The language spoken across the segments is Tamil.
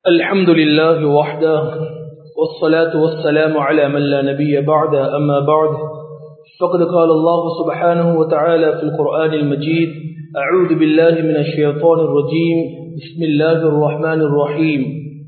الحمد لله وحده والصلاة والسلام على من لا نبي بعد أما بعد فقد قال الله سبحانه وتعالى في القرآن المجيد أعوذ بالله من الشيطان الرجيم بسم الله الرحمن الرحيم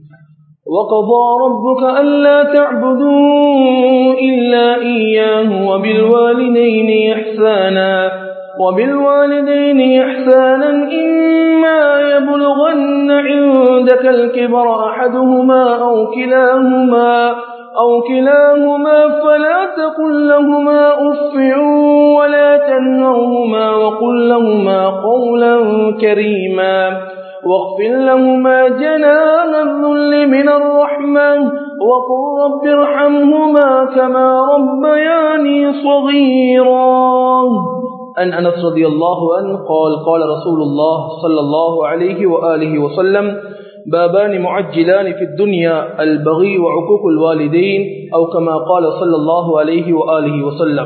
وقضى ربك ألا تعبدوا إلا إياه وبالوالدين إحسانا وبالوالدين إحسانا إما يبلغن عندك الكبر أحدهما أو كلاهما أو كلاهما فلا تقل لهما أف ولا تنهرهما وقل لهما قولا كريما واغفر لهما جنان الذل من الرحمة وقل رب ارحمهما كما ربياني صغيرا أن أنس رضي الله عنه قال قال رسول الله صلى الله عليه وآله وسلم بابان معجلان في الدنيا البغي وعقوق الوالدين أو كما قال صلى الله عليه وآله وسلم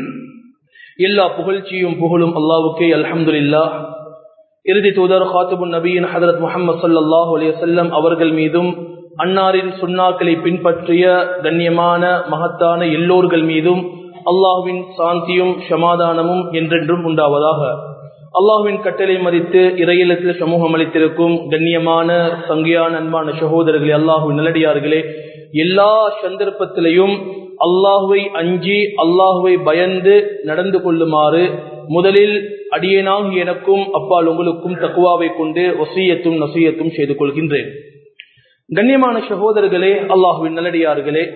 எல்லா புகழ்ச்சியும் புகழும் அல்லாவுக்கே அல்ஹம்துலில்லா இறுதி தூதர் காத்துபுன் நபியின் ஹதரத் முகமது சல்லாஹூ அலையம் அவர்கள் மீதும் அன்னாரின் சுண்ணாக்களை பின்பற்றிய கண்ணியமான மகத்தான எல்லோர்கள் மீதும் அல்லாஹுவின் சாந்தியும் சமாதானமும் என்றென்றும் உண்டாவதாக அல்லாஹுவின் கட்டளை மதித்து இறையிலத்தில் சமூகம் அளித்திருக்கும் கண்ணியமான சங்கியான அன்பான சகோதரர்களே அல்லாஹுவின் நல்லடியார்களே எல்லா சந்தர்ப்பத்திலையும் அல்லாஹுவை அஞ்சி அல்லாஹுவை பயந்து நடந்து கொள்ளுமாறு முதலில் அடியேனாக எனக்கும் அப்பால் உங்களுக்கும் தக்குவாவை கொண்டு ஒசியத்தும் நசியத்தும் செய்து கொள்கின்றேன் கண்ணியமான சகோதரர்களே அல்லாஹுவின் நல்லடியார்களே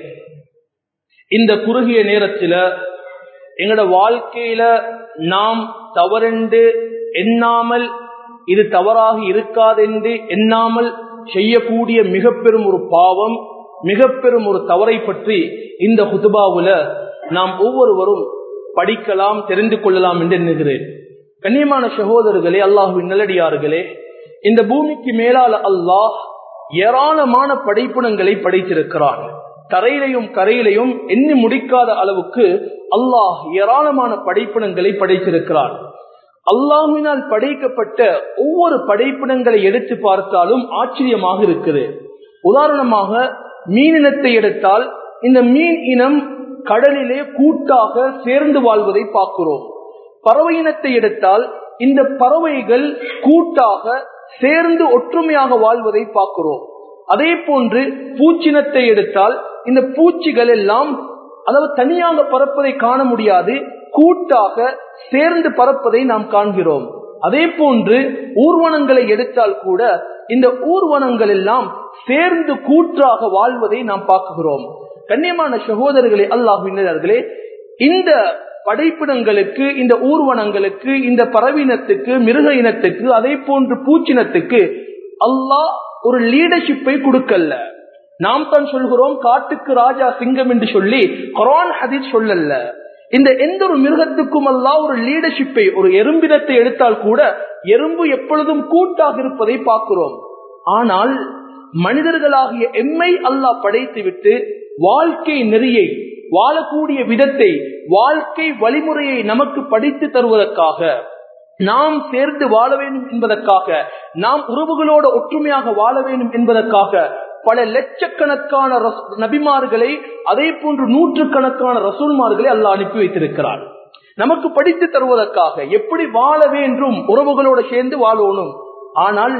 இந்த குறுகிய நேரத்தில் எங்களோட வாழ்க்கையில நாம் தவறென்று எண்ணாமல் இது தவறாக இருக்காதென்று எண்ணாமல் செய்யக்கூடிய மிக பெரும் ஒரு பாவம் மிக பெரும் ஒரு தவறை பற்றி இந்த குதுபாவுல நாம் ஒவ்வொருவரும் படிக்கலாம் தெரிந்து கொள்ளலாம் என்று எண்ணுகிறேன் கண்ணியமான சகோதரர்களே அல்லாஹுவின் நல்லடியார்களே இந்த பூமிக்கு மேலால அல்லாஹ் ஏராளமான படைப்புணங்களை படைத்திருக்கிறான் தரையிலையும் கரையிலையும் எண்ணி முடிக்காத அளவுக்கு அல்லாஹ் ஏராளமான படைப்பினங்களை படைத்திருக்கிறார் அல்லாஹினால் படைக்கப்பட்ட ஒவ்வொரு படைப்பினங்களை எடுத்து பார்த்தாலும் ஆச்சரியமாக இருக்குது உதாரணமாக மீனினத்தை எடுத்தால் இந்த மீன் இனம் கடலிலே கூட்டாக சேர்ந்து வாழ்வதை பார்க்கிறோம் பறவை இனத்தை எடுத்தால் இந்த பறவைகள் கூட்டாக சேர்ந்து ஒற்றுமையாக வாழ்வதை பார்க்கிறோம் அதே போன்று பூச்சினத்தை எடுத்தால் இந்த பூச்சிகள் எல்லாம் அதாவது தனியாக பறப்பதை காண முடியாது கூட்டாக சேர்ந்து பறப்பதை நாம் காண்கிறோம் அதே போன்று ஊர்வனங்களை எடுத்தால் கூட இந்த ஊர்வனங்கள் எல்லாம் சேர்ந்து கூற்றாக வாழ்வதை நாம் பார்க்கிறோம் கண்ணியமான சகோதரர்களே அல்லாஹினர்களே இந்த படைப்பினங்களுக்கு இந்த ஊர்வனங்களுக்கு இந்த பறவினத்துக்கு மிருக இனத்துக்கு அதே போன்று பூச்சினத்துக்கு அல்லாஹ் ஒரு லீடர்ஷிப்பை கொடுக்கல நாம் தான் சொல்கிறோம் காட்டுக்கு ராஜா சிங்கம் என்று சொல்லி குரான் ஹதீஸ் சொல்லல இந்த எந்த ஒரு மிருகத்துக்கும் அல்லா ஒரு லீடர்ஷிப்பை ஒரு எறும்பினத்தை எடுத்தால் கூட எறும்பு எப்பொழுதும் கூட்டாக இருப்பதை பார்க்கிறோம் ஆனால் மனிதர்களாகிய எம்மை அல்லாஹ் படைத்து விட்டு வாழ்க்கை நெறியை வாழக்கூடிய விதத்தை வாழ்க்கை வழிமுறையை நமக்கு படித்து தருவதற்காக நாம் சேர்ந்து வாழ வேண்டும் என்பதற்காக நாம் உறவுகளோடு ஒற்றுமையாக வாழ வேண்டும் என்பதற்காக பல லட்சக்கணக்கான நபிமார்களை அதே போன்று நூற்றுக்கணக்கான ரசூல்மார்களை அல்ல அனுப்பி வைத்திருக்கிறார் நமக்கு படித்து தருவதற்காக எப்படி வாழ வேண்டும் உறவுகளோடு சேர்ந்து வாழணும் ஆனால்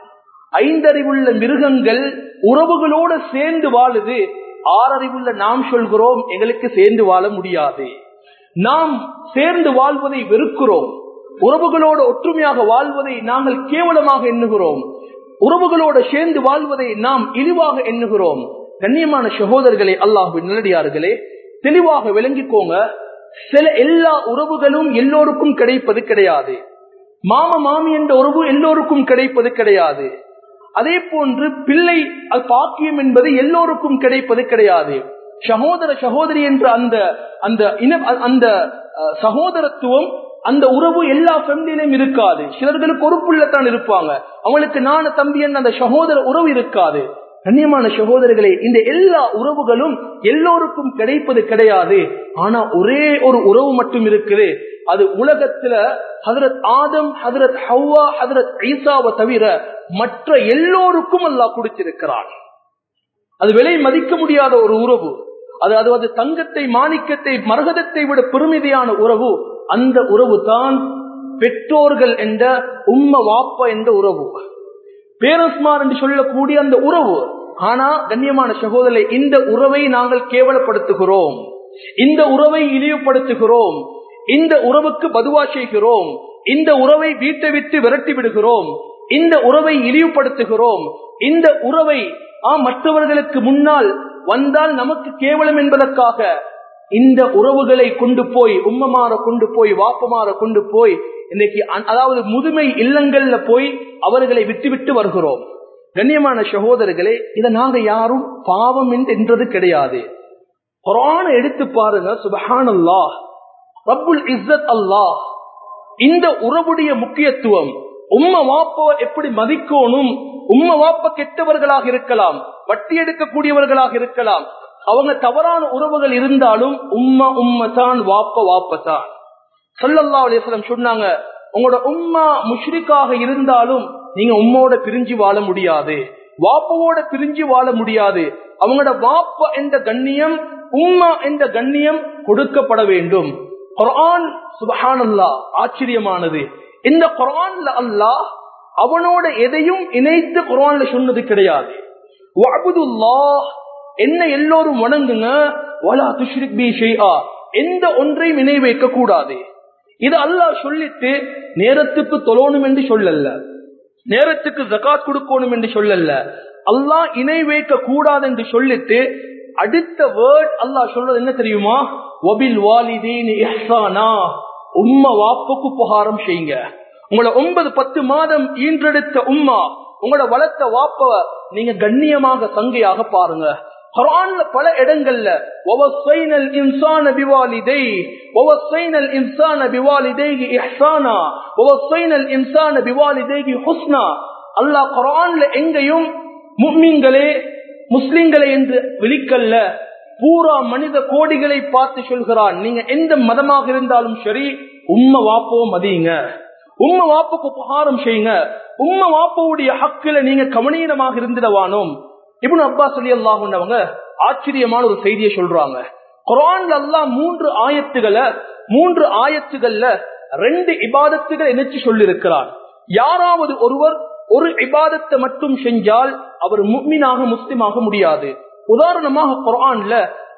ஐந்தறிவுள்ள மிருகங்கள் உறவுகளோடு சேர்ந்து வாழுது ஆறறிவுள்ள நாம் சொல்கிறோம் எங்களுக்கு சேர்ந்து வாழ முடியாது நாம் சேர்ந்து வாழ்வதை வெறுக்கிறோம் உறவுகளோடு ஒற்றுமையாக வாழ்வதை நாங்கள் கேவலமாக எண்ணுகிறோம் உறவுகளோடு சேர்ந்து வாழ்வதை நாம் இழிவாக எண்ணுகிறோம் கண்ணியமான சகோதரர்களே அல்லாஹு நல்லடியார்களே தெளிவாக விளங்கிக்கோங்க சில எல்லா உறவுகளும் எல்லோருக்கும் கிடைப்பது கிடையாது மாம மாமி என்ற உறவு எல்லோருக்கும் கிடைப்பது கிடையாது அதே போன்று பிள்ளை பாக்கியம் என்பது எல்லோருக்கும் கிடைப்பது கிடையாது சகோதர சகோதரி என்ற அந்த அந்த இன அந்த சகோதரத்துவம் அந்த உறவு எல்லா ஃபேமிலியிலும் இருக்காது சிலர்களுக்கு ஒரு புள்ளத்தான் இருப்பாங்க அவங்களுக்கு நான தம்பி அந்த சகோதர உறவு இருக்காது கண்ணியமான சகோதரர்களே இந்த எல்லா உறவுகளும் எல்லோருக்கும் கிடைப்பது கிடையாது ஆனா ஒரே ஒரு உறவு மட்டும் இருக்குது அது உலகத்துல ஹதரத் ஆதம் ஹதரத் ஹவ்வா ஹதரத் ஈசாவை தவிர மற்ற எல்லோருக்கும் அல்லாஹ் கொடுத்திருக்கிறான் அது விலை மதிக்க முடியாத ஒரு உறவு அது அது அது தங்கத்தை மாணிக்கத்தை மரகதத்தை விட பெருமிதியான உறவு அந்த உறவு தான் பெற்றோர்கள் என்ற உம்ம வாப்ப என்ற உறவு பேரஸ்மார் என்று சொல்லக்கூடிய அந்த உறவு ஆனா கண்ணியமான சகோதரரை இந்த உறவை நாங்கள் கேவலப்படுத்துகிறோம் இந்த உறவை இழிவுபடுத்துகிறோம் இந்த உறவுக்கு பதுவா செய்கிறோம் இந்த உறவை வீட்டை விட்டு விரட்டி விடுகிறோம் இந்த உறவை இழிவுபடுத்துகிறோம் இந்த உறவை ஆ மற்றவர்களுக்கு முன்னால் வந்தால் நமக்கு கேவலம் என்பதற்காக இந்த உறவுகளை கொண்டு போய் உம்மமாற கொண்டு போய் வாப்பமாற கொண்டு போய் இன்னைக்கு அதாவது முதுமை இல்லங்கள்ல போய் அவர்களை விட்டுவிட்டு வருகிறோம் கண்ணியமான சகோதரர்களே இதை நாங்க யாரும் பாவம் என்றது கிடையாது குரான எடுத்து பாருங்க சுபஹான் அல்லாஹ் ரப்புல் இஸ்ஸத் அல்லாஹ் இந்த உறவுடைய முக்கியத்துவம் உம்ம வாப்ப எப்படி மதிக்கணும் உம்ம வாப்ப கெட்டவர்களாக இருக்கலாம் வட்டி எடுக்கக்கூடியவர்களாக இருக்கலாம் அவங்க தவறான உறவுகள் இருந்தாலும் உம்மா உம்மதான் வாப்ப வாப்பதான் சல்லல்லா அலிஸ்லம் சொன்னாங்க உங்களோட உம்மா முஷ்ரிக்காக இருந்தாலும் நீங்க உம்மோட பிரிஞ்சு வாழ முடியாது வாப்பவோட பிரிஞ்சு வாழ முடியாது அவங்களோட வாப்ப என்ற கண்ணியம் உம்மா என்ற கண்ணியம் கொடுக்கப்பட வேண்டும் குரான் சுபஹானல்லா ஆச்சரியமானது இந்த குரான்ல அல்லாஹ் அவனோட எதையும் இணைத்து குரான்ல சொன்னது கிடையாது என்ன எல்லோரும் வணங்குங்க எந்த ஒன்றையும் இணை வைக்க கூடாது இது அல்லாஹ் சொல்லிட்டு நேரத்துக்கு தொழணும் என்று சொல்லல நேரத்துக்கு ஜகாத் கொடுக்கணும் என்று சொல்லல அல்லாஹ் இணை வைக்க கூடாது என்று சொல்லிட்டு அடுத்த வேர்ட் அல்லாஹ் சொல்றது என்ன தெரியுமா ஒபில் வாலிதீன் உம்மா வாப்புக்கு புகாரம் செய்யுங்க உங்களை ஒன்பது பத்து மாதம் ஈன்றெடுத்த உம்மா உங்களோட வளர்த்த வாப்ப நீங்க கண்ணியமாக சங்கையாக பாருங்க குரான்ல பல இடங்கள்ல ஒவசைனல் இன்சான பிவாலிதை ஒவசைனல் இன்சான பிவாலிதைகி இஹ்சானா ஒவசைனல் இன்சான பிவாலிதைகி ஹுஸ்னா அல்லாஹ் குரான்ல எங்கேயும் முக்மீன்களே முஸ்லிம்களை என்று விழிக்கல்ல பூரா மனித கோடிகளை பார்த்து சொல்கிறான் நீங்க எந்த மதமாக இருந்தாலும் சரி உம்ம வாப்போ மதியுங்க உம்ம வாப்புக்கு உபகாரம் செய்யுங்க உம்ம வாப்பவுடைய ஹக்கில நீங்க கவனீனமாக இருந்திடவானோம் இப்னு அப்பாஸ் அலி அல்லாஹ்ன்றவங்க ஆச்சரியமான ஒரு செய்தியை சொல்றாங்க குரான்ல அல்லாஹ் மூன்று ஆயத்துகளை மூன்று ஆயத்துகள்ல ரெண்டு இபாதத்துகள் இணைச்சு சொல்லியிருக்கிறான் யாராவது ஒருவர் ஒரு இபாதத்தை மட்டும் செஞ்சால் அவர் முக்மினாக முஸ்லிமாக முடியாது உதாரணமாக குரான்ல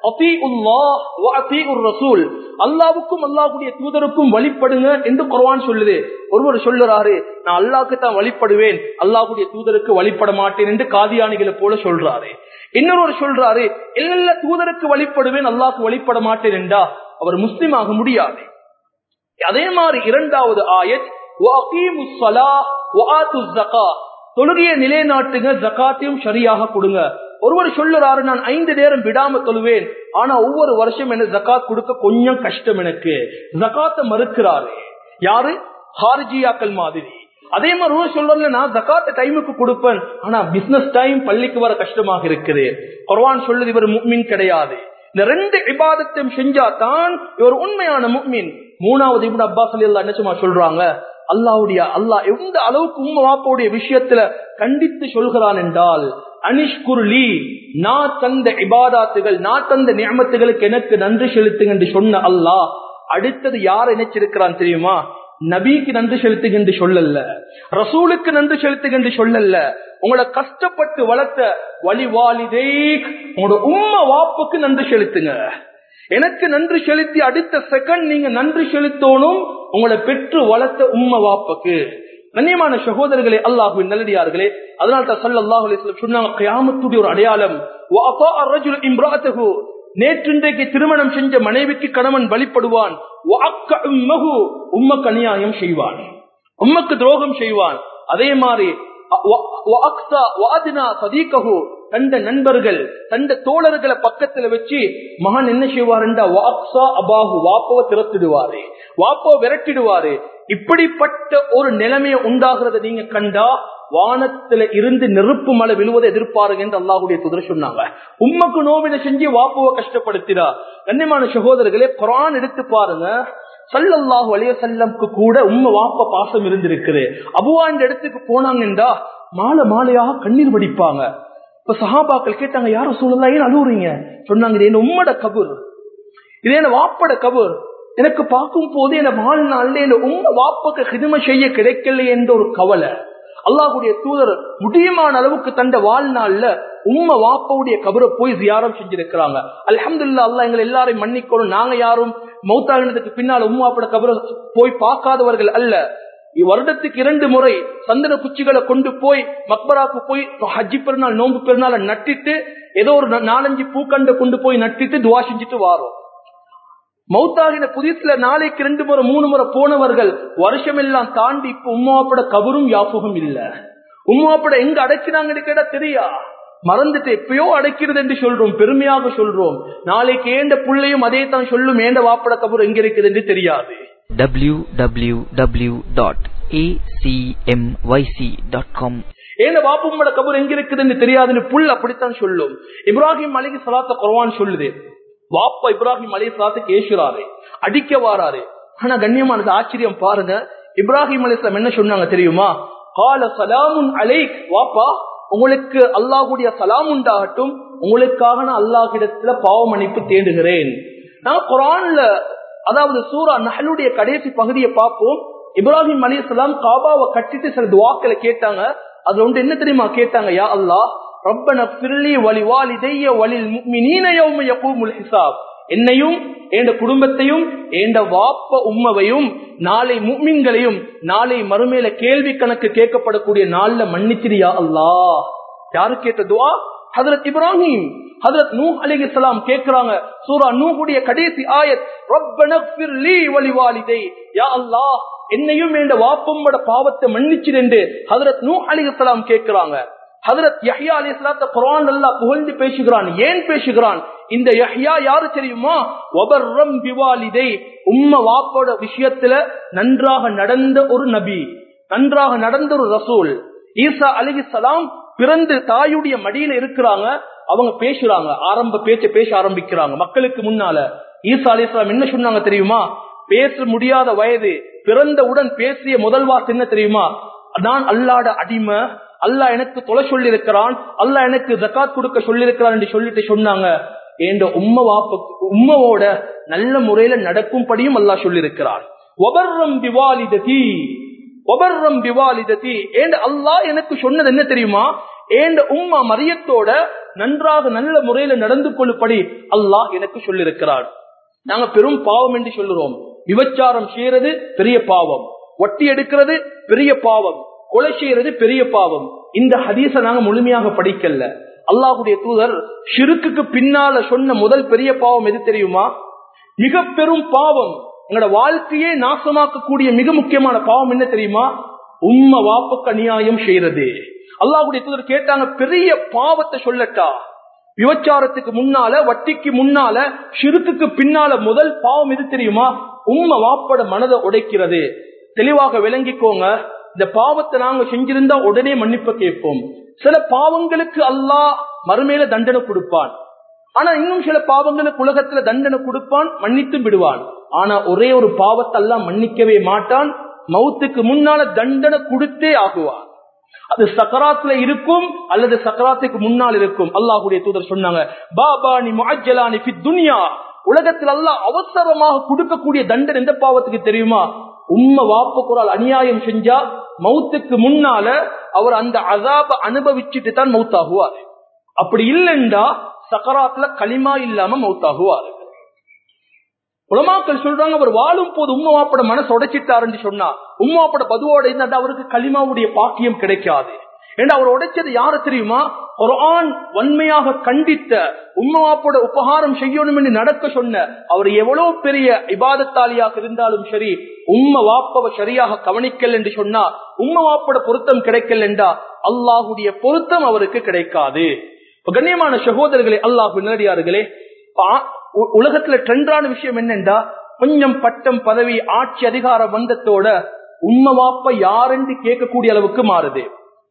ரசூல் அல்லாவுக்கும் அல்லாஹுடைய தூதருக்கும் வழிபடுங்க என்று குர்ஆன் சொல்லுது ஒருவர் சொல்லுறாரு நான் அல்லாஹ்க்கு தான் வழிபடுவேன் அல்லாஹுடைய தூதருக்கு வழிபட மாட்டேன் என்று காதியானிகளை போல சொல்றாரு இன்னொரு சொல்றாரு இல்ல தூதருக்கு வழிபடுவேன் அல்லாஹ்க்கு வழிபட மாட்டேன் என்றா அவர் முஸ்லிமாக முடியாது அதே மாதிரி இரண்டாவது ஆயத் தொழுகையை நிலைநாட்டுங்க ஜக்காத்தையும் சரியாக கொடுங்க ஒருவர் சொல்லுறாரு நான் ஐந்து நேரம் விடாம தொழுவேன் ஆனா ஒவ்வொரு வருஷம் என்ன ஜக்காத் கொடுக்க கொஞ்சம் கஷ்டம் எனக்கு ஜக்காத்தை மறுக்கிறாரு யாரு ஹார்ஜியாக்கள் மாதிரி அதே மாதிரி ஒரு சொல்றதுல நான் ஜக்காத்த டைமுக்கு கொடுப்பேன் ஆனா பிசினஸ் டைம் பள்ளிக்கு வர கஷ்டமாக இருக்குது குர்வான் சொல்லுது இவர் முக்மின் கிடையாது இந்த ரெண்டு இபாதத்தையும் செஞ்சா தான் இவர் உண்மையான முக்மின் மூணாவது இப்படி அப்பாஸ் அலி அல்லா என்ன சும்மா சொல்றாங்க அல்லாவுடைய அல்லாஹ் எந்த அளவுக்கு உங்க வாப்போடைய விஷயத்துல கண்டித்து சொல்கிறான் என்றால் அனிஷ்குர்லி நான் தந்த இபாதாத்துகள் நான் தந்த நியமத்துகளுக்கு எனக்கு நன்றி செலுத்துங்க என்று சொன்ன அல்லாஹ் அடுத்தது யார் நினைச்சிருக்கிறான் தெரியுமா நபிக்கு நன்றி செலுத்துங்க என்று சொல்லல ரசூலுக்கு நன்றி செலுத்துங்க என்று சொல்லல உங்களை கஷ்டப்பட்டு வளர்த்த வழிவாலிதே உங்களோட உம்ம வாப்புக்கு நன்றி செலுத்துங்க எனக்கு நன்றி செலுத்தி அடுத்த செகண்ட் நீங்க நன்றி செலுத்தணும் உங்களை பெற்று வளர்த்த உம்ம வாப்புக்கு கண்ணியமான சகோதரர்களே அல்லாஹுவின் நல்லடியார்களே அதனால தான் சல்ல அல்லாஹு சொன்னாங்க கயாமத்துடைய ஒரு அடையாளம் நேற்றின்றைக்கு திருமணம் செஞ்ச மனைவிக்கு கணவன் வழிபடுவான் உம்மக்கு அநியாயம் செய்வான் உம்மக்கு துரோகம் செய்வான் அதே மாதிரி தந்த நண்பர்கள் தந்த தோழர்களை பக்கத்துல வச்சு மகன் என்ன செய்வாருண்டா வாக்ஸா அபாஹு வாப்பவ திறத்திடுவாரு வாப்பவ விரட்டிடுவாரு இப்படிப்பட்ட ஒரு நிலைமையை உண்டாகிறத நீங்க கண்டா வானத்துல இருந்து நெருப்பு மழை விழுவதை எதிர்பாருங்க என்று அல்லாஹுடைய துதர் சொன்னாங்க உம்மக்கு நோவினை செஞ்சு வாப்புவ கஷ்டப்படுத்திடா கண்ணியமான சகோதரர்களே குரான் எடுத்து பாருங்க சல்லல்லாஹு அலைய செல்லம்க்கு கூட உம்ம வாப்ப பாசம் இருந்திருக்குது அபுவா இந்த இடத்துக்கு போனாங்கன்றா மாலை மாலையாக கண்ணீர் வடிப்பாங்க இப்ப சஹாபாக்கள் கேட்டாங்க யாரும் சொல்லலாம் ஏன் அழுவுறீங்க சொன்னாங்க இது என்ன உம்மட கபூர் இது என்ன வாப்பட கபூர் எனக்கு பார்க்கும் போது என் வாழ்நாள்ல என் உம்ம வாப்பக்கு ஹிதுமை செய்ய கிடைக்கல என்ற ஒரு கவலை அல்லாஹுடைய தூதர் முடியுமான அளவுக்கு தந்த வாழ்நாள்ல உம்ம வாப்பவுடைய கபரை போய் ஜியாரம் செஞ்சிருக்கிறாங்க அல்ஹம்துல்லா அல்லாஹ் எங்களை எல்லாரையும் மன்னிக்கணும் நாங்க யாரும் மௌத்தாகினதுக்கு பின்னால் உம்மாப்பட கபரை போய் பார்க்காதவர்கள் அல்ல வருடத்துக்கு இரண்டு முறை சந்தன குச்சிகளை கொண்டு போய் மக்பராக்கு போய் ஹஜ்ஜி பெருநாள் நோன்பு பெருநாளை நட்டிட்டு ஏதோ ஒரு நாலஞ்சு பூக்கண்டை கொண்டு போய் நட்டிட்டு துவா செஞ்சுட்டு வாரோம் மௌத்தாகின புதியத்துல நாளைக்கு ரெண்டு முறை மூணு முறை போனவர்கள் வருஷம் எல்லாம் தாண்டி இப்ப உம்மாப்பட கபரும் யாபகம் இல்ல உம்மாப்பட எங்க அடைச்சினாங்கன்னு கேட்டா தெரியா மறந்துட்டு எப்பயோ அடைக்கிறது என்று சொல்றோம் பெருமையாக சொல்றோம் நாளைக்கு ஏண்ட புள்ளையும் அதே தான் சொல்லும் ஏண்ட வாப்பட கபர் எங்க இருக்குது என்று தெரியாது www.acmyc.com ஏன வாப்பும்மட கபர் எங்க இருக்குதுன்னு தெரியாதுன்னு புல் அப்படித்தான் சொல்லும் இப்ராஹிம் அலிக்கு சலாத்த குரவான் சொல்லுது வாப்பா இப்ராஹிம் அலி சலாத்துக்கு ஏசுறாரு அடிக்க வாராரு ஆனா கண்ணியமானது ஆச்சரியம் பாருங்க இப்ராஹிம் அலிஸ்லாம் என்ன சொன்னாங்க தெரியுமா கால சலாமுன் அலை வாப்பா உங்களுக்கு அல்லாஹுடைய சலாம் உண்டாகட்டும் உங்களுக்காக நான் அல்லாஹிடத்துல பாவ மன்னிப்பு தேடுகிறேன் நான் குரான்ல அதாவது சூரா நஹலுடைய கடைசி பகுதியை பார்ப்போம் இப்ராஹிம் அலி இஸ்லாம் காபாவை கட்டிட்டு சில துவாக்களை கேட்டாங்க அதுல ஒன்று என்ன தெரியுமா கேட்டாங்க யா அல்லாஹ் ரப்பன பிர்லி வலி வாலிதைய வலில் முஃமினீன யௌம யகூமுல் ஹிசாப் என்னையும் என்ற குடும்பத்தையும் என்ற வாப்ப உம்மவையும் நாளை முக்மின்களையும் நாளை மறுமையில கேள்வி கணக்கு கேட்கப்படக்கூடிய நாள்ல மன்னிச்சிரியா அல்லாஹ் யாரு கேட்ட துவா ஹதரத் இப்ராஹிம் ஹதரத் நூ அலிஹிஸ்லாம் கேக்குறாங்க சூரா நூகுடைய கடைசி ஆயத் ரப்பன பிர்லி வலி வாலிதை யா அல்லாஹ் என்னையும் என்ற வாப்பம்மோட பாவத்தை மன்னிச்சிரு என்று ஹதரத் நூ அலிஹிஸ்லாம் கேட்கிறாங்க ஹதரத் யஹ்யா அலி இஸ்லாத்த குரான் அல்லாஹ் புகழ்ந்து பேசுகிறான் ஏன் பேசுகிறான் இந்த யஹ்யா யாரு தெரியுமா ஒபர்ரம் திவாலிதை உம்ம வாப்போட விஷயத்துல நன்றாக நடந்த ஒரு நபி நன்றாக நடந்த ஒரு ரசூல் ஈசா அலி சலாம் பிறந்து தாயுடைய மடியில இருக்கிறாங்க அவங்க பேசுறாங்க ஆரம்ப பேச்ச பேச ஆரம்பிக்கிறாங்க மக்களுக்கு முன்னால ஈசா அலி என்ன சொன்னாங்க தெரியுமா பேச முடியாத வயது பிறந்தவுடன் பேசிய முதல் வார்த்தை என்ன தெரியுமா நான் அல்லாட அடிமை அல்லாஹ் எனக்கு தொலை சொல்லி இருக்கிறான் அல்லாஹ் எனக்கு ஜக்காத் கொடுக்க சொல்லி இருக்கிறான் என்று சொல்லிட்டு சொன்னாங்க என்ற உம்ம வாப்ப உம்மவோட நல்ல முறையில நடக்கும்படியும் அல்லாஹ் சொல்லி இருக்கிறான் ஒபர்ரம் திவாலிததி ஒபர்ரம் திவாலிததி ஏண்ட அல்லாஹ் எனக்கு சொன்னது என்ன தெரியுமா ஏண்ட உம்மா மரியத்தோட நன்றாக நல்ல முறையில நடந்து கொள்ளும்படி அல்லாஹ் எனக்கு சொல்லியிருக்கிறான் நாங்க பெரும் பாவம் என்று சொல்லுறோம் விபச்சாரம் செய்யறது பெரிய பாவம் ஒட்டி எடுக்கிறது பெரிய பாவம் கொலை செய்யறது பெரிய பாவம் இந்த ஹதீஸ நாங்க முழுமையாக படிக்கல அல்லாஹுடைய தூதர் ஷிருக்குக்கு பின்னால சொன்ன முதல் பெரிய பாவம் எது தெரியுமா மிக பெரும் பாவம் எங்களோட வாழ்க்கையே நாசமாக்கக்கூடிய மிக முக்கியமான பாவம் என்ன தெரியுமா உம்ம வாப்புக்கு அநியாயம் செய்யறது அல்லாஹுடைய தூதர் கேட்டாங்க பெரிய பாவத்தை சொல்லட்டா விபச்சாரத்துக்கு முன்னால வட்டிக்கு முன்னால ஷிருக்குக்கு பின்னால முதல் பாவம் எது தெரியுமா உம்ம வாப்பட மனதை உடைக்கிறது தெளிவாக விளங்கிக்கோங்க இந்த பாவத்தை நாங்க செஞ்சிருந்தா உடனே மன்னிப்ப கேட்போம் சில பாவங்களுக்கு அல்லாஹ் மறுமையில தண்டனை கொடுப்பான் ஆனா இன்னும் சில பாவங்களுக்கு உலகத்துல தண்டனை கொடுப்பான் மன்னித்து விடுவான் ஆனா ஒரே ஒரு பாவத்தை எல்லாம் மன்னிக்கவே மாட்டான் மௌத்துக்கு முன்னால தண்டனை கொடுத்தே ஆகுவான் அது சக்கராத்துல இருக்கும் அல்லது சக்கராத்துக்கு முன்னால் இருக்கும் அல்லாஹுடைய தூதர் சொன்னாங்க பாபானி முஅஜ்ஜலானி ஃபி துன்யா உலகத்தில் அல்லாஹ் அவசரமாக கொடுக்கக்கூடிய தண்டனை எந்த பாவத்துக்கு தெரியுமா உம்ம வாப்ப குரால் அநியாயம் செஞ்சா மௌத்துக்கு முன்னால அவர் அந்த அதாப அனுபவிச்சுட்டு தான் மௌத்தாகுவார் அப்படி இல்லைண்டா சக்கராத்துல களிமா இல்லாம மௌத்தாகுவார் உலமாக்கள் சொல்றாங்க அவர் வாழும் போது உம்மா வாப்பட மனசு உடைச்சிட்டாருன்னு சொன்னா உம்மா வாப்பட பதுவோட இருந்தா அவருக்கு களிமாவுடைய பாக்கியம் கிடைக்காது ஏன்னா அவர் உடைச்சது யாரு தெரியுமா குரான் வன்மையாக கண்டித்த உம்மவாப்போட உபகாரம் செய்யணும் என்று நடக்க சொன்ன அவர் எவ்வளவு பெரிய இபாதத்தாலியாக இருந்தாலும் சரி உம்ம வாப்பவ சரியாக கவனிக்கல் என்று சொன்னா உம்ம வாப்போட பொருத்தம் கிடைக்கல் என்றா அல்லாஹுடைய பொருத்தம் அவருக்கு கிடைக்காது இப்ப கண்ணியமான சகோதரர்களே அல்லாஹு நேரடியார்களே உலகத்துல ட்ரெண்டான விஷயம் என்னென்றா கொஞ்சம் பட்டம் பதவி ஆட்சி அதிகார வந்தத்தோட உம்ம வாப்ப யாரென்று கேட்கக்கூடிய அளவுக்கு மாறுது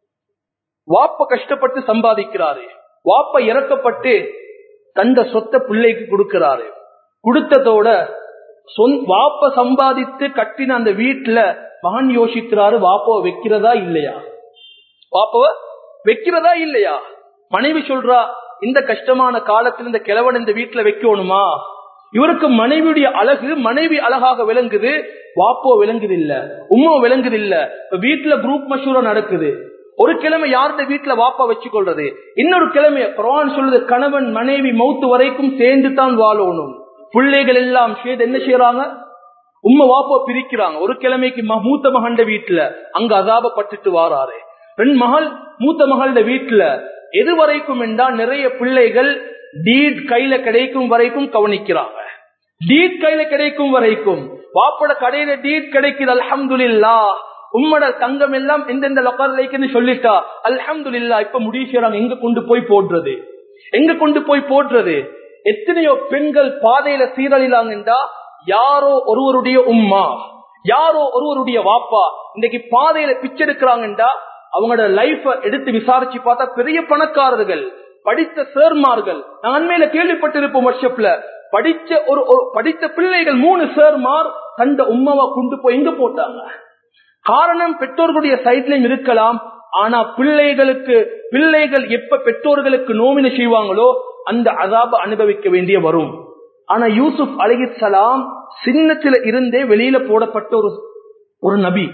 வாப்ப கஷ்டப்பட்டு சம்பாதிக்கிறாரு வாப்ப இறக்கப்பட்டு தந்த சொத்த பிள்ளைக்கு கொடுக்கிறாரு கொடுத்ததோட சொந் வாப்ப சம்பாதித்து கட்டின அந்த வீட்டுல மகன் யோசிக்கிறாரு வாப்பவ வைக்கிறதா இல்லையா வாப்பவ வைக்கிறதா இல்லையா மனைவி சொல்றா இந்த கஷ்டமான காலத்தில் இந்த கிழவன் இந்த வீட்டுல வைக்கணுமா இவருக்கு மனைவியுடைய அழகு மனைவி அழகாக விளங்குது வாப்போ விளங்குது இல்ல உம்மா விளங்குது இல்ல வீட்டுல குரூப் மஷூரா நடக்குது ஒரு கிழமை யார்கிட்ட வீட்டுல வாப்பா வச்சு கொள்றது இன்னொரு கிழமை குரான் சொல்லுது கணவன் மனைவி மௌத்து வரைக்கும் சேர்ந்து தான் வாழணும் பிள்ளைகள் எல்லாம் சேர்ந்து என்ன செய்யறாங்க உம்மை வாப்பா பிரிக்கிறாங்க ஒரு கிழமைக்கு ம- மூத்த மகண்ட வீட்டுல அங்க அதாபப்பட்டுட்டு வாராரு ரெண்டு மகள் மூத்த மகளோட வீட்டுல எது வரைக்கும் என்றால் நிறைய பிள்ளைகள் டீட் கையில கிடைக்கும் வரைக்கும் கவனிக்கிறாங்க டீட் கையில கிடைக்கும் வரைக்கும் வாப்பட கடையில டீட் கிடைக்குது அல்ஹம்துலில்லா உம்மட தங்கம் எல்லாம் எந்தெந்த லொக்கர்லைக்குன்னு சொல்லிட்டா அல்ஹம்துலில்லா இப்ப முடிவு செய்யறாங்க எங்க கொண்டு போய் போடுறது எங்க கொண்டு போய் போடுறது எத்தனையோ பெண்கள் பாதையில சீரழிலாங்கண்டா யாரோ ஒருவருடைய உம்மா யாரோ ஒருவருடைய வாப்பா இன்னைக்கு பாதையில பிச்செடுக்கிறாங்கண்டா அவங்களோட லைஃப எடுத்து விசாரிச்சு பார்த்தா பெரிய பணக்காரர்கள் படித்த சேர்மார்கள் நான் அண்மையில கேள்விப்பட்டிருப்போம் வருஷப்ல படிச்ச ஒரு ஒரு- படித்த பிள்ளைகள் மூணு சேர்மார் தந்த உம்மாவை கொண்டு போய் எங்க போட்டாங்க காரணம் பெற்றோர்களுடைய சைட்லயும் இருக்கலாம் ஆனா பிள்ளைகளுக்கு பிள்ளைகள் எப்ப பெற்றோர்களுக்கு நோவினை செய்வாங்களோ அந்த அதாப அனுபவிக்க வேண்டிய வரும் ஆனா யூசுப் அலிஹிசலாம் சின்னத்தில இருந்தே வெளியில போடப்பட்ட ஒரு ஒரு நபி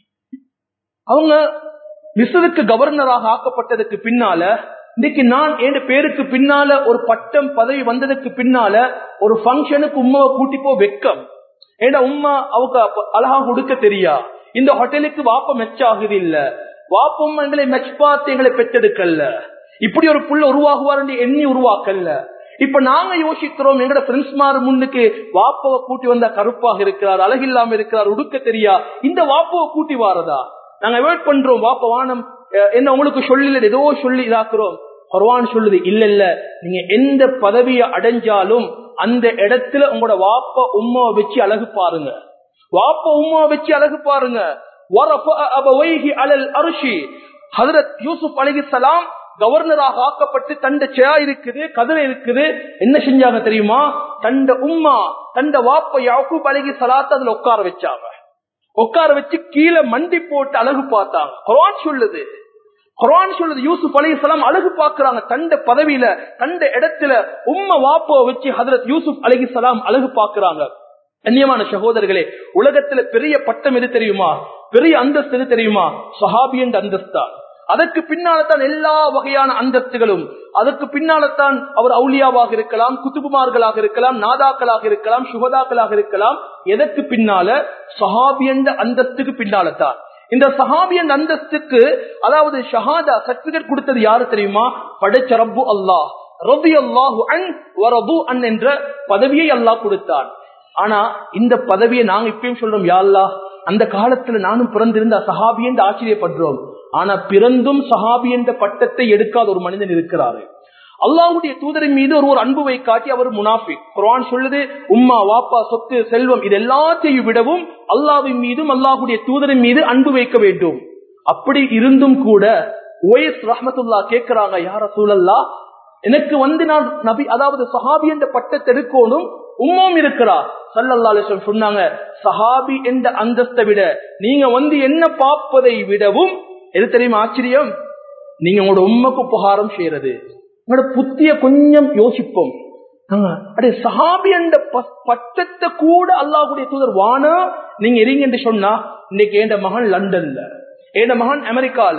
அவங்க மிஸ்ருக்கு கவர்னராக ஆக்கப்பட்டதுக்கு பின்னால இன்னைக்கு நான் என் பேருக்கு பின்னால ஒரு பட்டம் பதவி வந்ததுக்கு பின்னால ஒரு ஃபங்க்ஷனுக்கு உமாவை கூட்டி போ வெக்கம் ஏடா உம்மா அவங்க அப்ப அழகா கொடுக்க தெரியா இந்த ஹோட்டலுக்கு வாப்ப மெச்ச ஆகுது இல்ல வாப்பம் எங்களை மெச் பார்த்து எங்களை பெற்றெடுக்கல்ல இப்படி ஒரு புள்ள உருவாகுவார் எண்ணி உருவாக்கல்ல இப்ப நாங்க யோசிக்கிறோம் எங்கட ஃப்ரெண்ட்ஸ் மாறு முன்னுக்கு வாப்பவை கூட்டி வந்தா கருப்பாக இருக்கிறார் அழகில்லாம இருக்கிறார் உடுக்க தெரியா இந்த வாப்பவை கூட்டி வாரதா நாங்க அவாய்ட் பண்றோம் வாப்ப வானம் அஹ், என்ன உங்களுக்கு சொல்லல ஏதோ சொல்லி இதாக்குறோம் குர்ஆன் சொல்லுது இல்ல இல்ல நீங்க எந்த பதவியை அடைஞ்சாலும் அந்த இடத்துல உங்களோட வாப்ப உம்மாவை வச்சு அழகு பாருங்க வாப்ப உம்மாவை வச்சு அழகு பாருங்க وَرَفَعَ أَبَوَيْهِ عَلَى الْأَرْشِ ஹதரத் யூசுப் அலைஹிஸ்ஸலாம் கவர்னராக ஆக்கப்பட்டு தண்ட சேயா இருக்குது கதிரை இருக்குது என்ன செஞ்சாங்க தெரியுமா தண்ட உம்மா தண்ட வாப்ப யாக்கூப் அழகி சலாத்து அதுல உட்கார வச்சாங்க உட்கார வச்சு கீழே மண்டி போட்டு அழகு பார்த்தாங்க குர்ஆன் சொல்லுது குர்ஆன் சொல்லுது யூசுப் அலைஹிஸ்ஸலாம் அழகு பார்க்கறாங்க தண்ட பதவியில தண்ட இடத்துல உம்ம வாப்போ வச்சு ஹதரத் யூசுப் அலைஹிஸ்ஸலாம் அழகு பார்க்கறாங்க கண்ணியமான சகோதரர்களே உலகத்துல பெரிய பட்டம் எது தெரியுமா பெரிய அந்தஸ்து எது தெரியுமா சஹாபி என்ற அந்தஸ்தான் அதற்கு பின்னால்தான் எல்லா வகையான அந்தஸ்துகளும் அதற்கு பின்னால்தான் அவர் அவுலியாவாக இருக்கலாம் குத்துபுமார்களாக இருக்கலாம் நாதாக்களாக இருக்கலாம் சுகதாக்களாக இருக்கலாம் எதற்கு பின்னால சஹாபி என்ற அந்தஸ்துக்கு பின்னால்தான் இந்த சஹாபி என்ற அந்தஸ்துக்கு அதாவது ஷஹாதா சர்டிபிகேட் கொடுத்தது யாரு தெரியுமா படைச்ச ரப்பு அல்லாஹ் ரபி அல்லாஹு அன் வரது அன் என்ற பதவியை அல்லாஹ் கொடுத்தான் ஆனா இந்த பதவியை நாங்க இப்பயும் சொல்றோம் யா அல்லாஹ் அந்த காலத்துல நானும் பிறந்திருந்த சஹாபி என்று ஆச்சரியப்படுறோம் ஆனா பிறந்தும் சஹாபி என்ற பட்டத்தை எடுக்காத ஒரு மனிதன் இருக்கிறாரு அல்லாஹ்வுடைய தூதரின் மீது ஒரு ஒரு அன்புவை காட்டி அவர் முனாஃபி குர்ஆன் சொல்லுது உம்மா வாப்பா சொத்து செல்வம் இது எல்லாத்தையும் விடவும் அல்லாஹ்வின் மீதும் அல்லாஹ்வுடைய தூதரின் மீது அன்பு வைக்க வேண்டும் அப்படி இருந்தும் கூட ஓஎஸ் ரஹமத்துல்லா கேட்கிறாங்க யார சூழல்லா எனக்கு வந்து நான் நபி அதாவது சஹாபி என்ற பட்டத்தை எடுக்கணும் உம்மும் இருக்கிறா சல்லல்லா அலிஸ்லம் சொன்னாங்க சஹாபி என்ற அந்தஸ்தை விட நீங்க வந்து என்ன பார்ப்பதை விடவும் எது தெரியுமா ஆச்சரியம் நீங்க உங்களோட உண்மைக்கு உபகாரம் செய்யறது உங்களோட புத்திய கொஞ்சம் யோசிப்போம் ஆ, அடே சஹாபி என்ற ப- பட்டத்தை கூட அல்லாஹ்வுடைய தூதர் வானா நீங்க இருங்க என்று சொன்னா இன்னைக்கு என் மகன் லண்டன்ல என் மகன் அமெரிக்கால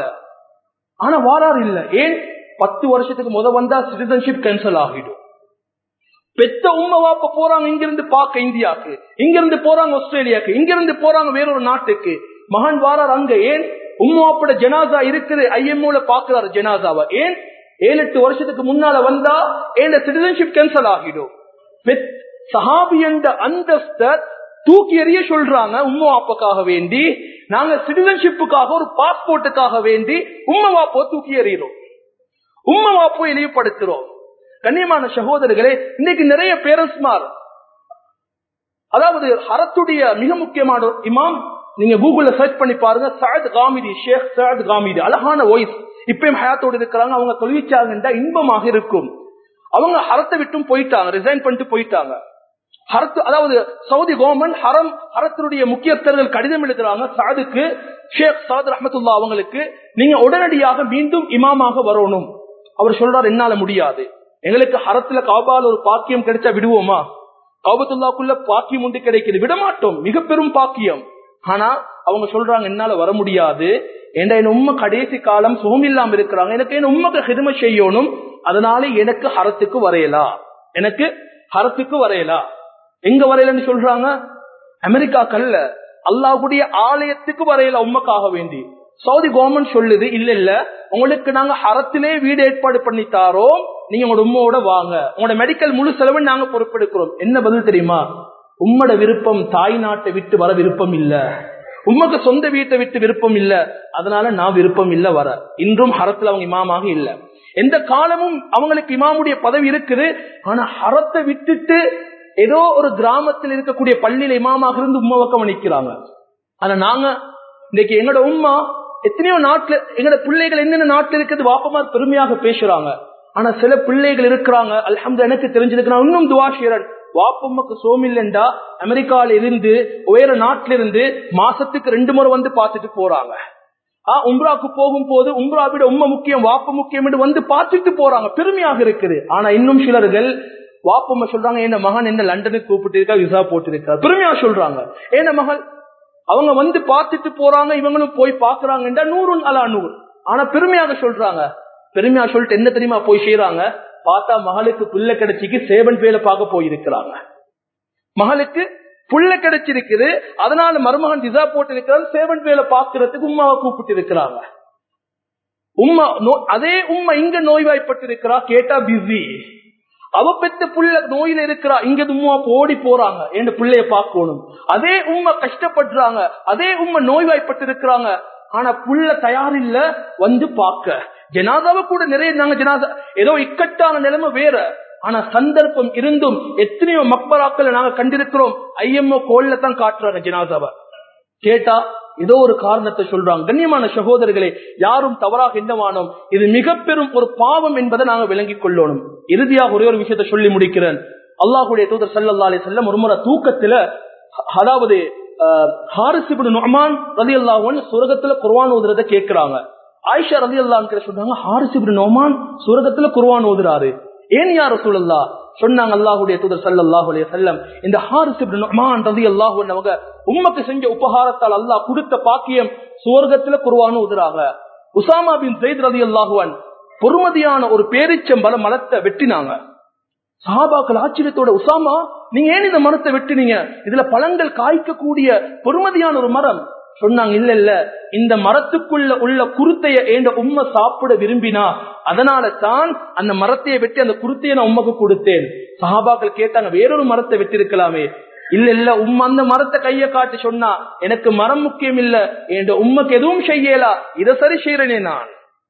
ஆனா வாரார் இல்ல ஏன் பத்து வருஷத்துக்கு முத வந்தா சிட்டிசன்ஷிப் கேன்சல் ஆகிடும் பெத்த உண்மை வாப்ப போறாங்க இங்கிருந்து பார்க்க இந்தியாக்கு இங்கிருந்து போறாங்க ஆஸ்திரேலியாக்கு இங்கிருந்து போறாங்க வேறொரு நாட்டுக்கு மகன் வாரார் அங்க ஏன் உம்மாப்பட ஜனாசா இருக்குது ஐஎம்ஓல பாக்குறாரு ஜனாசாவை ஏன் ஏழு எட்டு வருஷத்துக்கு முன்னால வந்தா ஏன் சிட்டிசன்ஷிப் கேன்சல் ஆகிடும் பெத்- சஹாபி என்ற அந்தஸ்த தூக்கி எறிய சொல்றாங்க உம்மா வாப்புக்காக வேண்டி நாங்க சிட்டிசன்ஷிப்புக்காக ஒரு பாஸ்போர்ட்டுக்காக வேண்டி உம்மா வாப்போ தூக்கி எறிகிறோம் உம்மா வாப்போ இழிவுபடுத்துறோம் கண்ணியமான சகோதரர்களே இன்னைக்கு நிறைய பேரண்ட்ஸ்மார் அதாவது ஹரத்துடைய மிக முக்கியமான ஒரு இமாம் நீங்க கூகுள்ல சர்ச் பண்ணி பாருங்க சயத் காமிதி ஷேக் சயத் காமிதி அழகான வாய்ஸ் இப்பயும் ஹயாத்தோடு இருக்கிறாங்க அவங்க தொழிற்சாங்கண்டா இன்பமாக இருக்கும் அவங்க ஹரத்தை விட்டும் போயிட்டாங்க ரிசைன் பண்ணிட்டு போயிட்டாங்க ஹரத்து அதாவது சவுதி கவர்மெண்ட் ஹரம் ஹரத்தினுடைய முக்கியஸ்தர்கள் கடிதம் எழுதுறாங்க சாதுக்கு ஷேக் சாத் ரஹமத்துல்லா அவங்களுக்கு நீங்க உடனடியாக மீண்டும் இமாமாக வரணும் அவர் சொல்றாரு என்னால முடியாது எங்களுக்கு ஹரத்துல காபால் ஒரு பாக்கியம் கிடைச்சா விடுவோமா காபத்துல்லாக்குள்ள பாக்கியம் உண்டு கிடைக்குது விடமாட்டோம் மிக பெரும் பாக்கியம் ஆனா அவங்க சொல்றாங்க என்னால வர முடியாது என்ற என் உண்மை கடைசி காலம் சுகம் இல்லாம இருக்கிறாங்க எனக்கு என் உண்மைக்கு ஹிரும செய்யணும் அதனால எனக்கு ஹரத்துக்கு வரையலா எனக்கு ஹரத்துக்கு வரையலா எங்க வரையலன்னு சொல்றாங்க அமெரிக்கா கல்ல அல்லாஹுடைய ஆலயத்துக்கு வரையல உண்மைக்காக வேண்டி சவுதி கவர்மெண்ட் சொல்லுது இல்ல இல்ல உங்களுக்கு நாங்க ஹரத்திலே வீடு ஏற்பாடு பண்ணி தாரோம் நீங்க உங்களோட உண்மையோட வாங்க உங்களோட மெடிக்கல் முழு செலவு நாங்க பொறுப்பெடுக்கிறோம் என்ன பதில் தெரியுமா உம்மோட விருப்பம் தாய் நாட்டை விட்டு வர விருப்பம் இல்ல உமக்கு சொந்த வீட்டை விட்டு விருப்பம் இல்ல அதனால நான் விருப்பம் இல்ல வர இன்றும் ஹரத்துல அவங்க இமாமாக இல்ல எந்த காலமும் அவங்களுக்கு இமாமுடைய பதவி இருக்குது ஆனா ஹரத்தை விட்டுட்டு ஏதோ ஒரு கிராமத்தில் இருக்கக்கூடிய பள்ளியில இமாமாக இருந்து உம்மா பக்கம் நிக்கிறாங்க ஆனா நாங்க இன்னைக்கு எங்களோட உம்மா எத்தனையோ நாட்டுல எங்களோட பிள்ளைகள் என்னென்ன நாட்டுல இருக்குது வாப்பமார் பெருமையாக பேசுறாங்க ஆனா சில பிள்ளைகள் இருக்கிறாங்க அல்ஹம்து எனக்கு தெரிஞ்சிருக்கிறான் இன்னும் துவா செய்யறன் வாப்பம்மாக்கு சோமில்லண்டா அமெரிக்கால இருந்து உயர நாட்டில இருந்து மாசத்துக்கு ரெண்டு முறை வந்து பார்த்துட்டு போறாங்க ஆஹ் உம்ராக்கு போகும் போது உம்ரா விட உண்மை முக்கியம் வாப்பு முக்கியம் என்று வந்து பார்த்துட்டு போறாங்க பெருமையாக இருக்குது ஆனா இன்னும் சிலர்கள் வாப்பம்மா சொல்றாங்க என்ன மகன் என்ன லண்டனுக்கு கூப்பிட்டு இருக்கா விசா போட்டு இருக்கா பெருமையா சொல்றாங்க என்ன மகள் அவங்க வந்து பார்த்துட்டு போறாங்க இவங்களும் போய் பாக்குறாங்கன்றா நூறு அலா நூறு ஆனா பெருமையாக சொல்றாங்க பெருமையா சொல்லிட்டு என்ன தெரியுமா போய் செய்யறாங்க பார்த்தா மகளுக்கு புள்ள கிடைச்சிக்கு சேவன் பேல பார்க்க போயிருக்கிறாங்க மகளுக்கு புள்ள கிடைச்சிருக்குது அதனால மருமகன் விசா போட்டு இருக்கிறார் சேவன் பேல பாக்குறதுக்கு உமாவை கூப்பிட்டு இருக்கிறாங்க உம்மா அதே உம்மா இங்க நோய்வாய்ப்பட்டு இருக்கிறா கேட்டா பிஸி அவ பெத்த புள்ள நோயில இருக்கிறா இங்க உம்மா ஓடி போறாங்க என் பிள்ளைய பார்க்கணும் அதே உண்மை கஷ்டப்படுறாங்க அதே உண்மை நோய்வாய்ப்பட்டு இருக்கிறாங்க ஆனா புள்ள தயார் இல்ல வந்து பார்க்க ஜனாதாவை கூட நிறைய நாங்க ஜனாதா ஏதோ இக்கட்டான நிலைமை வேற ஆனா சந்தர்ப்பம் இருந்தும் எத்தனையோ மக்பராக்கள் நாங்க கண்டிருக்கிறோம் ஐஎம்ஓ கோல்ல தான் காட்டுறாங்க ஜனாதாவை கேட்டா ஏதோ ஒரு காரணத்தை சொல்றாங்க கண்ணியமான சகோதரர்களே யாரும் தவறாக எண்ணவானோம் இது மிக பெரும் ஒரு பாவம் என்பதை நாங்க விளங்கிக் கொள்ளணும் இறுதியாக ஒரே ஒரு விஷயத்தை சொல்லி முடிக்கிறேன் அல்லாஹுடைய தூதர் சல்லா அலி செல்லம் ஒரு முறை தூக்கத்துல அதாவது நொமான் ரதி அல்லாஹன் சுரகத்துல குர்வான் ஓதுறத கேட்கிறாங்க ஆயிஷா ரதி அல்லான் சொல்றாங்க ஹாரிசிபின் நொமான் சுரகத்துல குர்வான் ஓதுறாரு ஏன் யார சொல்லல்லா சொன்னாங்க அல்லாஹுடைய தூதர் சல்லாஹு அலைய செல்லம் இந்த ஹாரிசிபின் ரதி அல்லாஹு அவங்க உம்மக்கு செஞ்ச உபகாரத்தால் அல்லாஹ் கொடுத்த பாக்கியம் சுவர்க்கத்துல குருவான்னு உதுறாங்க உசாமா பின் ஜெயித் ரதி அல்லாஹுவன் பொறுமதியான ஒரு பேரிச்சம்பல மலத்தை வெட்டினாங்க சஹாபாக்கள் ஆச்சரியத்தோட உசாமா நீங்க ஏன் இந்த மரத்தை வெட்டினீங்க இதுல பழங்கள் காய்க்கக்கூடிய பொறுமதியான ஒரு மரம் சொன்னாங்க இல்ல இல்ல இந்த மரத்துக்குள்ள உள்ள குருத்தைய ஏண்ட உண்மை சாப்பிட விரும்பினா அதனால தான் அந்த மரத்தையை வெட்டி அந்த குருத்தையை நான் உண்மைக்கு கொடுத்தேன் சஹாபாக்கள் கேட்டாங்க வேறொரு மரத்தை வெட்டிருக்கலாமே இல்ல இல்ல உம் அந்த மரத்தை கைய காட்டி சொன்னா எனக்கு மரம் முக்கியம் இல்ல என்ற உண்மைக்கு எதுவும் செய்யலா இதை சரி செய்யறேனே நான்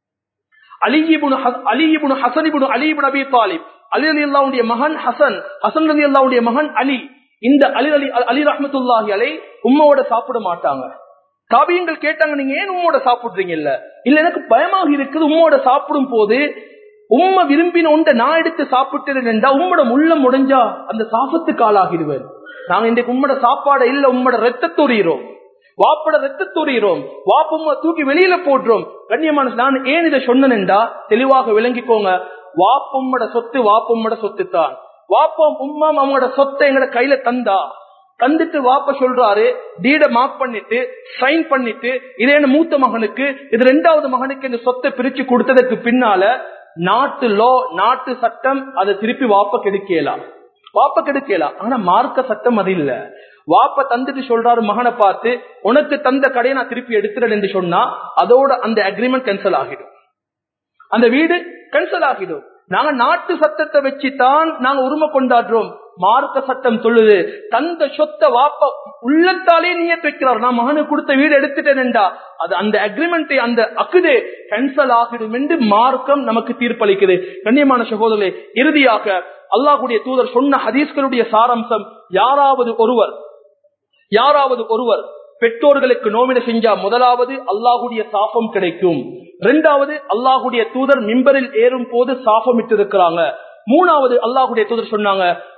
அலியிபுன் அலியிபுன் ஹசனிபுன் அலிபுன் அபி தாலிப் அலி அலி அல்லாவுடைய மகன் ஹசன் ஹசன் அலி அல்லாவுடைய மகன் அலி இந்த அலி அலி அலி ரஹமத்துல்லாஹி அலை உம்மோட சாப்பிட மாட்டாங்க காவியங்கள் கேட்டாங்க நீங்க ஏன் உம்மோட சாப்பிடுறீங்க இல்ல இல்ல எனக்கு பயமாக இருக்குது உம்மோட சாப்பிடும் போது உண்மை விரும்பின ஒன்றை நான் எடுத்து சாப்பிட்டேன் என்றா உம்மோட உள்ள முடிஞ்சா அந்த சாபத்துக்கு ஆளாகிடுவேன் நாங்க இன்றைக்கு உம்மோட சாப்பாடை இல்ல உம்மோட ரத்தத்தொறிகிறோம் வாப்பட ரத்தத்தொறிகிறோம் வாப்பும்மா தூக்கி வெளியில போடுறோம் கண்ணியமான நான் ஏன் இதை சொன்னேன்டா தெளிவாக விளங்கிக்கோங்க வாப்பம்மோட சொத்து வாப்பம்மோட சொத்து தான் வாப்பம் உம்மாம் அவங்களோட சொத்தை எங்கட கையில தந்தா தந்துட்டு வாப்ப சொல்றாரு டீட மார்க் பண்ணிட்டு சைன் பண்ணிட்டு இதே மூத்த மகனுக்கு இது ரெண்டாவது மகனுக்கு இந்த சொத்தை பிரிச்சு கொடுத்ததுக்கு பின்னால நாட்டு லோ நாட்டு சட்டம் அதை திருப்பி வாப்ப கெடுக்கலாம் வாப்ப கெடுக்கலாம் ஆனா மார்க்க சட்டம் அது இல்ல வாப்ப தந்துட்டு சொல்றாரு மகனை பார்த்து உனக்கு தந்த கடையை நான் திருப்பி எடுத்துறேன் என்று சொன்னா அதோட அந்த அக்ரிமெண்ட் கேன்சல் ஆகிடும் அந்த வீடு கேன்சல் ஆகிடும் நாங்க நாட்டு சட்டத்தை வச்சுதான் நாங்க உரிமை கொண்டாடுறோம் மார்க்க சட்டம் சொல்லுது தந்த சொத்த வாப்ப உள்ளத்தாலே நீய வைக்கிறார் நான் மகனுக்கு கொடுத்த வீடு எடுத்துட்டேன்டா அது அந்த அக்ரிமெண்ட் அந்த அக்குதே கேன்சல் ஆகிடும் என்று மார்க்கம் நமக்கு தீர்ப்பளிக்குது கண்ணியமான சகோதரே இறுதியாக அல்லாஹுடைய தூதர் சொன்ன ஹதீஸ்களுடைய சாராம்சம் யாராவது ஒருவர் யாராவது ஒருவர் பெற்றோர்களுக்கு நோவின செஞ்சா முதலாவது அல்லாஹுடைய சாபம் கிடைக்கும் இரண்டாவது அல்லாஹுடைய தூதர் மிம்பரில் ஏறும் போது சாபம் இட்டு இருக்கிறாங்க மூணாவது அல்லாஹுடைய தூதர் சொன்னாங்க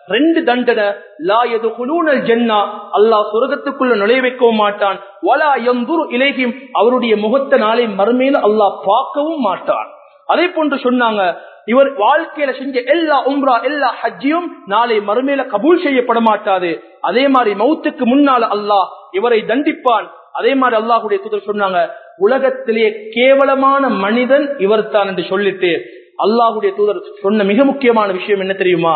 ரெண்டு தண்டனை லா எதுகுலூனல் ஜன்னா அல்லாஹ் சொர்க்கத்துக்குள்ள நுழைய வைக்கவும் மாட்டான் வலா எந்துரு இலேகிம் அவருடைய முகத்த நாளை மறுமையில அல்லாஹ் பார்க்கவும் மாட்டான் அதே போன்று சொன்னாங்க இவர் வாழ்க்கையில செஞ்ச எல்லா உம்ரா எல்லா ஹஜ்ஜியும் நாளை மறுமையில கபூல் செய்யப்பட மாட்டாது அதே மாதிரி மௌத்துக்கு முன்னால அல்லாஹ் இவரை தண்டிப்பான் அதே மாதிரி அல்லாஹுடைய தூதர் சொன்னாங்க உலகத்திலேயே கேவலமான மனிதன் இவர் தான் என்று சொல்லிட்டு அல்லாஹுடைய தூதர் சொன்ன மிக முக்கியமான விஷயம் என்ன தெரியுமா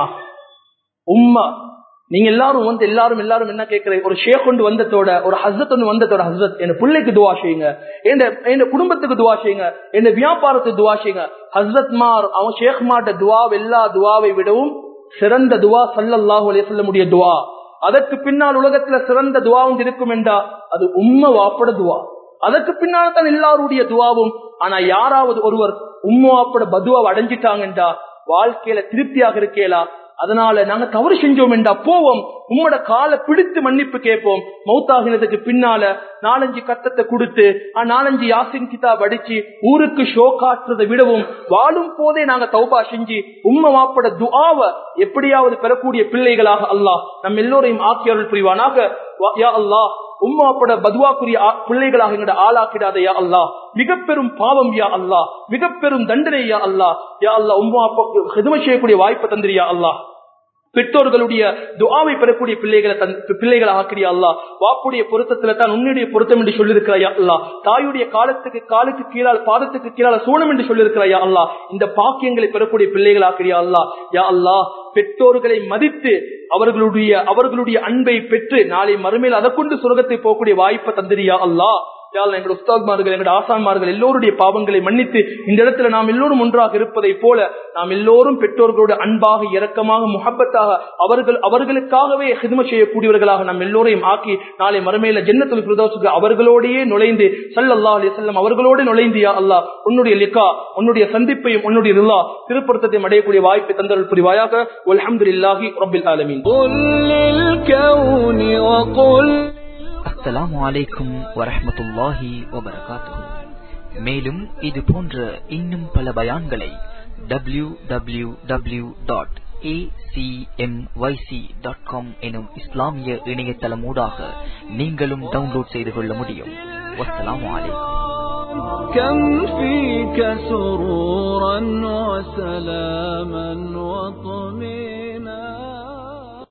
உம்மா நீங்க எல்லாரும் வந்து எல்லாரும் எல்லாரும் என்ன கேட்கிறீங்க ஒரு ஷேக் கொண்டு வந்ததோட ஒரு ஹசரத் ஒன்று வந்ததோட ஹசரத் என் பிள்ளைக்கு துவா செய்யுங்க என் குடும்பத்துக்கு துவா செய்யுங்க என் வியாபாரத்துக்கு துவா செய்யுங்க ஹசரத் மார் அவன் ஷேக் மாட்ட துவா எல்லா துவாவை விடவும் சிறந்த துவா சல்லல்லாஹு அலைஹி சொல்லமுடிய துவா அதற்கு பின்னால் உலகத்துல சிறந்த துவாவும் இருக்கும் என்றா அது உம்ம வாப்பட துவா அதற்கு பின்னால் தான் எல்லாருடைய துவாவும் ஆனா யாராவது ஒருவர் உம்ம வாப்பட பதுவாவை அடைஞ்சிட்டாங்கன்றா வாழ்க்கையில திருப்தியாக இருக்கேலா அதனால நாங்க தவறு செஞ்சோம் என்றா போவோம் உம்மோட காலை பிடித்து மன்னிப்பு கேட்போம் மௌத்தாகினதுக்கு பின்னால நாலஞ்சு கட்டத்தை கொடுத்து நாலஞ்சு யாசின் கிதாப் அடிச்சு ஊருக்கு ஷோ காட்டுறதை விடவும் வாழும் போதே நாங்க தௌபா செஞ்சு உம்ம வாப்பட துஆவை எப்படியாவது பெறக்கூடிய பிள்ளைகளாக அல்லாஹ் நம்ம எல்லோரையும் ஆக்கியவர்கள் புரிவானாக யா அல்லாஹ் உம்மாப்பட பதுவாக்குரிய பிள்ளைகளாக எங்கட ஆளாக்கிடாத யா அல்லா மிக பெரும் பாவம் யா அல்லா மிக பெரும் தண்டனை யா அல்லா யா அல்லா உம்மா ஹெதுமை செய்யக்கூடிய வாய்ப்பை தந்திரியா அல்லா பெற்றோர்களுடைய துவாவை பெறக்கூடிய பிள்ளைகளை பிள்ளைகளை ஆக்கிறியா அல்லா வாப்புடைய பொருத்தத்துல தான் உன்னுடைய பொருத்தம் என்று சொல்லியிருக்கிறாயா அல்லா தாயுடைய காலத்துக்கு காலுக்கு கீழால் பாதத்துக்கு கீழால் சோனம் என்று சொல்லியிருக்கிறாயா அல்லா இந்த பாக்கியங்களை பெறக்கூடிய பிள்ளைகள் ஆக்கிறியா அல்லா யா அல்லா பெற்றோர்களை மதித்து அவர்களுடைய அவர்களுடைய அன்பை பெற்று நாளை மறுமையில் அதை கொண்டு சுரகத்தை போகக்கூடிய வாய்ப்பை தந்திரியா அல்லா எங்களுடைய உஸ்தாத்மார்கள் எங்களுடைய ஆசான்மார்கள் எல்லோருடைய பாவங்களை மன்னித்து இந்த இடத்துல நாம் எல்லோரும் ஒன்றாக இருப்பதை போல நாம் எல்லோரும் பெற்றோர்களோடு அன்பாக இரக்கமாக முகப்பத்தாக அவர்கள் அவர்களுக்காகவே ஹிதும செய்யக்கூடியவர்களாக நாம் எல்லோரையும் ஆக்கி நாளை மறுமையில ஜென்னத்துல் பிரதோசுக்கு அவர்களோடையே நுழைந்து சல்லல்லா அலி செல்லம் அவர்களோடு நுழைந்து யா அல்லா உன்னுடைய லிக்கா உன்னுடைய சந்திப்பையும் உன்னுடைய ரில்லா திருப்பொருத்தத்தையும் அடையக்கூடிய வாய்ப்பை தந்தர்கள் புரிவாயாக அல்ஹம்துலில்லாஹி ரப்பில் ஆலமீன் அஸ்ஸலாமு அலைக்கும் வரஹமத்துல்லாஹி வபரகாத்துஹு மேலும் இது போன்ற இன்னும் பல பயான்களை W W W dot dot com எனும் இஸ்லாமிய இணையதளமூடாக நீங்களும் டவுன்லோட் செய்து கொள்ள முடியும் வஸ்ஸலாமு அலைக்கும் كم فيك سرورا وسلاما وطمئنا